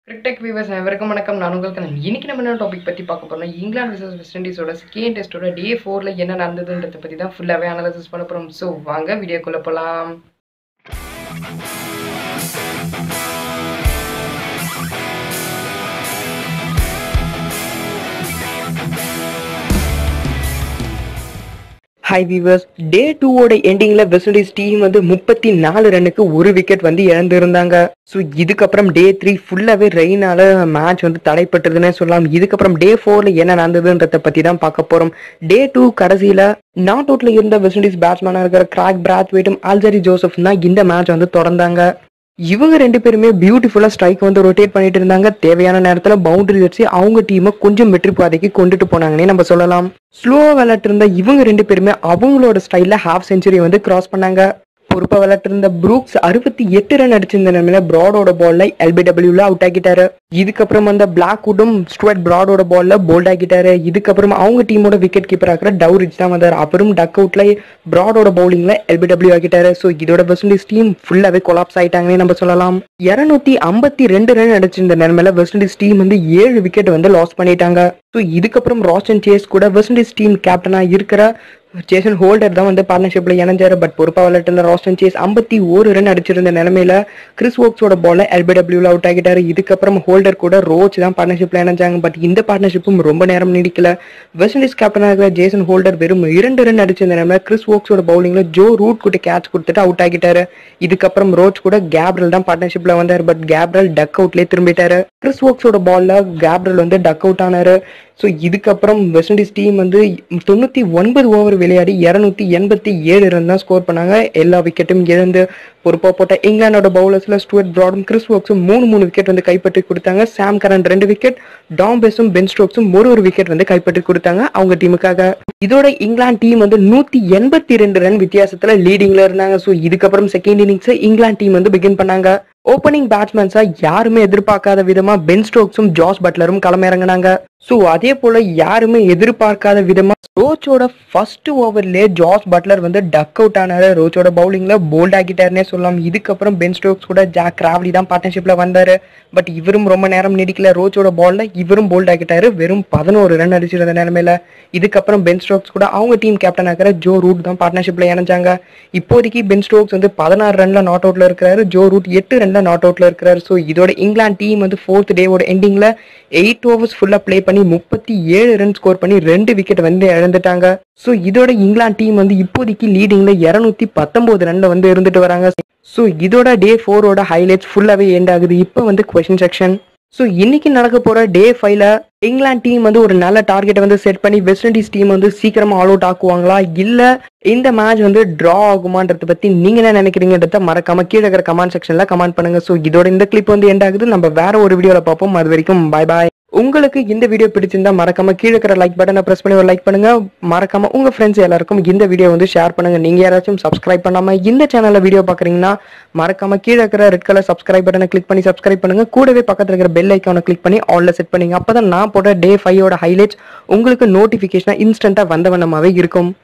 கிரிக்டெக் viewers அனைவருக்கும் வணக்கம் நான் உங்களுக்கு நான் இன்னைக்கு நம்ம என்ன டாபிக் பற்றி பார்க்க போறோம் இங்கிலாந்து vs வெஸ்ட் இண்டீஸோட செகண்ட் டெஸ்ட்டோட டே ஃபோரில் என்ன நடந்ததுன்றதை பற்றி தான் ஃபுல்லாகவே அனலைசிஸ் பண்ண போகிறோம் ஸோ வாங்க வீடியோக்குள்ளே போகலாம் ஹை வீவர்ஸ் டே டூவோட எண்டிங்கில் வெஸ்ட் இண்டீஸ் டீம் வந்து முப்பத்தி நாலு ரன்னுக்கு ஒரு விக்கெட் வந்து இழந்திருந்தாங்க ஸோ இதுக்கப்புறம் டே த்ரீ ஃபுல்லாகவே ரெயினால மேட்ச் வந்து தடைப்பட்டதுன்னே சொல்லலாம் இதுக்கப்புறம் டே ஃபோரில் என்ன நடந்ததுன்றதை பற்றி தான் பார்க்க போகிறோம் டே டூ கடைசியில் நாட் அவுட்ல இருந்த வெஸ்ட் இண்டீஸ் பேட்ஸ்மேனாக இருக்கிற கிராக் பிராத் வெயிட்டும் ஆல்ஜரி ஜோசப் தான் இந்த மேட்ச் வந்து தொடர்ந்தாங்க இவங்க ரெண்டு பேருமே பியூட்டிஃபுல்லா ஸ்ட்ரைக் வந்து ரொட்டேட் பண்ணிட்டு இருந்தாங்க தேவையான நேரத்துல பவுண்டரி வச்சு அவங்க டீமை கொஞ்சம் வெற்றி பாதைக்கு கொண்டுட்டு போனாங்கன்னே நம்ம சொல்லலாம் ஸ்லோவா விளையாட்டு இருந்த இவங்க ரெண்டு பேருமே அவங்களோட ஸ்டைல்ல ஹாஃப் செஞ்சுரி வந்து கிராஸ் பண்ணாங்க பொறுப்பா விளையாட்டு இருந்த ப்ரூக்ஸ் அறுபத்தி எட்டு ரன் அடிச்சிருந்த நிலைமையில பிராடோட பால்ல எல்பிடபிள்யூல அவுட் ஆகிட்டாரு இதுக்கப்புறம் அந்த பிளாக் வுட்டும் ஸ்டுவர்ட் பிராடோட பால்ல போல்ட் ஆகிட்டாரு இதுக்கப்புறம் அவங்க டீமோட விக்கெட் கீப்பர் ஆகிற டவுரிச் தான் வந்தார் அப்புறம் டக் அவுட்ல பிராடோட பவுலிங்ல எல்பிடபிள்யூ ஆகிட்டாரு ஸோ இதோட வெஸ்ட் இண்டீஸ் டீம் ஃபுல்லாவே கொலாப்ஸ் ஆயிட்டாங்கன்னு நம்ம சொல்லலாம் இருநூத்தி ஐம்பத்தி ரெண்டு ரன் அடிச்சிருந்த நிலைமையில வெஸ்ட் இண்டீஸ் டீம் வந்து ஏழு விக்கெட் வந்து லாஸ் பண்ணிட்டாங்க ஸோ இதுக்கப்புறம் ராஸ்டன் சேஸ் கூட வெஸ்ட் இண்டீஸ் டீம் கேப்டனா இருக்கிற ஜேசன் ஹோல்டர் தான் வந்து பார்ட்னர்ஷிப்ல இணைஞ்சாரு பட் பொறுப்பா விளையாட்டு இருந்த ராஸ்டன் சேஸ் ஐம்பத்தி ஒரு ரன் அடிச்சிருந்த நிலைமையில கிறிஸ் ஓக்ஸோட பால்ல எல்பிடபிள்யூல அவுட் ஆகிட்டாரு இதுக்கப்புறம் ஹோல்டர் கூட ரோச் தான் பார்ட்னர்ஷிப்ல இணைஞ்சாங்க பட் இந்த பார்ட்னர்ஷிப்பும் ரொம்ப நேரம் நீடிக்கல வெஸ்ட் இண்டீஸ் கேப்டனாக இருக்கிற ஜேசன் ஹோல்டர் வெறும் இரண்டு ரன் அடிச்சிருந்த நிலைமையில கிறிஸ் ஓக்ஸோட பவுலிங்ல ஜோ ரூட் கூட கேட்ச் கொடுத்துட்டு அவுட் ஆகிட்டாரு இதுக்கப்புறம் ரோச் கூட கேப்ரல் தான் பார்ட்னர்ஷிப்ல வந்தார் பட் கேப்ரல் டக் அவுட்லேயே திரும்பிட்டாரு கிறிஸ் ஓக்ஸோட பால்ல கேப்ரல் வந்து டக் அவுட் ஆனாரு ஸோ இதுக்கப்புறம் வெஸ்ட் இண்டீஸ் டீம் வந்து தொண்ணூற்றி ஒன்பது ஓவர் விளையாடி இரநூத்தி எண்பத்தி ஏழு ரன் தான் ஸ்கோர் பண்ணாங்க எல்லா விக்கெட்டும் இழந்து பொறுப்பாக போட்ட இங்கிலாந்தோட பவுலர்ஸில் ஸ்டுவர்ட் ப்ராடும் கிறிஸ் ஒர்க்ஸும் மூணு மூணு விக்கெட் வந்து கைப்பற்றி கொடுத்தாங்க சாம் கரன் ரெண்டு விக்கெட் டாம்பெஸும் பென் ஸ்டோக்ஸும் ஒரு ஒரு விக்கெட் வந்து கைப்பற்றி கொடுத்தாங்க அவங்க டீமுக்காக இதோட இங்கிலாந்து டீம் வந்து நூற்றி எண்பத்தி ரெண்டு ரன் வித்தியாசத்தில் லீடிங்ல இருந்தாங்க ஸோ இதுக்கப்புறம் செகண்ட் இன்னிங்ஸை இங்கிலாந்து டீம் வந்து பிகின் பண்ணாங்க ஓப்பனிங் பேட்ஸ்மேன்ஸா யாருமே எதிர்பார்க்காத விதமா பென் ஸ்டோக்ஸும் ஜாஸ் பட்லரும் களமிறங்கினாங்க ஸோ அதே போல யாருமே எதிர்பார்க்காத விதமா ரோச்சோட ஃபர்ஸ்ட் ஓவர்லேயே ஜாஸ் பட்லர் வந்து டக் அவுட் ஆனாரு ரோச்சோட பவுலிங்ல போல்ட் ஆகிட்டாருன்னே சொல்லலாம் இதுக்கப்புறம் பென் ஸ்டோக்ஸ் கூட ஜாக் ராவ்லி தான் பார்ட்னர்ஷிப்ல வந்தாரு பட் இவரும் ரொம்ப நேரம் நீடிக்கல ரோச்சோட பால்ல இவரும் போல்ட் ஆகிட்டாரு வெறும் பதினோரு ரன் அடிச்சிருந்த நிலைமையில இதுக்கப்புறம் பென் ஸ்டோக்ஸ் கூட அவங்க டீம் கேப்டன் ஆகிற ஜோ ரூட் தான் பார்ட்னர்ஷிப்ல இணைஞ்சாங்க இப்போதைக்கு பென் ஸ்டோக்ஸ் வந்து பதினாறு ரன்ல நாட் அவுட்ல இருக்கிறாரு ஜோ ரூட் எட்டு ரன்ல நாட் அவுட்ல இருக்கிறாரு ஸோ இதோட இங்கிலாந்து டீம் வந்து ஃபோர்த் டேவோட எண்டிங்ல எயிட் ஓவர்ஸ் ஃபுல்லா ப்ளே பண்ணி முப்பத்தி ஏழு ரன் ஸ்கோர் பண்ணி ரெண்டு விக்கெட் வந்து இழந்துட்டாங்க ஸோ இதோட இங்கிலாந்து டீம் வந்து இப்போதைக்கு லீடிங்ல இருநூத்தி பத்தொன்பது ரன்ல வந்து இருந்துட்டு வராங்க ஸோ இதோட டே ஃபோரோட ஹைலைட்ஸ் ஃபுல்லாவே எண்ட் ஆகுது இப்போ வந்து கொஸ்டின் செக்ஷன் ஸோ இன்னைக்கு நடக்க போற டே ஃபைவ்ல இங்கிலாந்து டீம் வந்து ஒரு நல்ல டார்கெட்டை வந்து செட் பண்ணி வெஸ்ட் இண்டீஸ் டீம் வந்து சீக்கிரமா ஆல் அவுட் ஆக்குவாங்களா இல்ல இந்த மேட்ச் வந்து டிரா ஆகுமான்றத பத்தி நீங்க என்ன நினைக்கிறீங்கன்றத மறக்காம கீழே இருக்கிற கமெண்ட் செக்ஷன்ல கமெண்ட் பண்ணுங்க ஸோ இதோட இந்த கிளிப் வந்து எண்ட் ஆகுது நம்ம வேற ஒரு வீடியோல பார்ப்போம் அது வரைக்கும் பாய் பாய் உங்களுக்கு இந்த வீடியோ பிடிச்சிருந்தா மறக்காம கீழே இருக்கிற லைக் பட்டனை பிரஸ் பண்ணி ஒரு லைக் பண்ணுங்க மறக்காம உங்க ஃப்ரெண்ட்ஸ் எல்லாருக்கும் இந்த வீடியோ வந்து ஷேர் பண்ணுங்க நீங்க யாராச்சும் சப்ஸ்கிரைப் பண்ணாம இந்த சேனல்ல வீடியோ பாக்குறீங்கன்னா மறக்காம கீழே இருக்கிற ரெட் கலர் சப்ஸ்கிரைப் பட்டனை கிளிக் பண்ணி சப்ஸ்கிரைப் பண்ணுங்க கூடவே பக்கத்துல இருக்கிற பெல் ஐக்கானை கிளிக் பண்ணி ஆல்ல செட் பண்ணுங்க அப்பதான் நான் போட டே ஃபைவோட ஹைலைட்ஸ் உங்களுக்கு நோட்டிபிகேஷனா இன்ஸ்டன்டா வந்த வண்ணமாவே இருக்கும்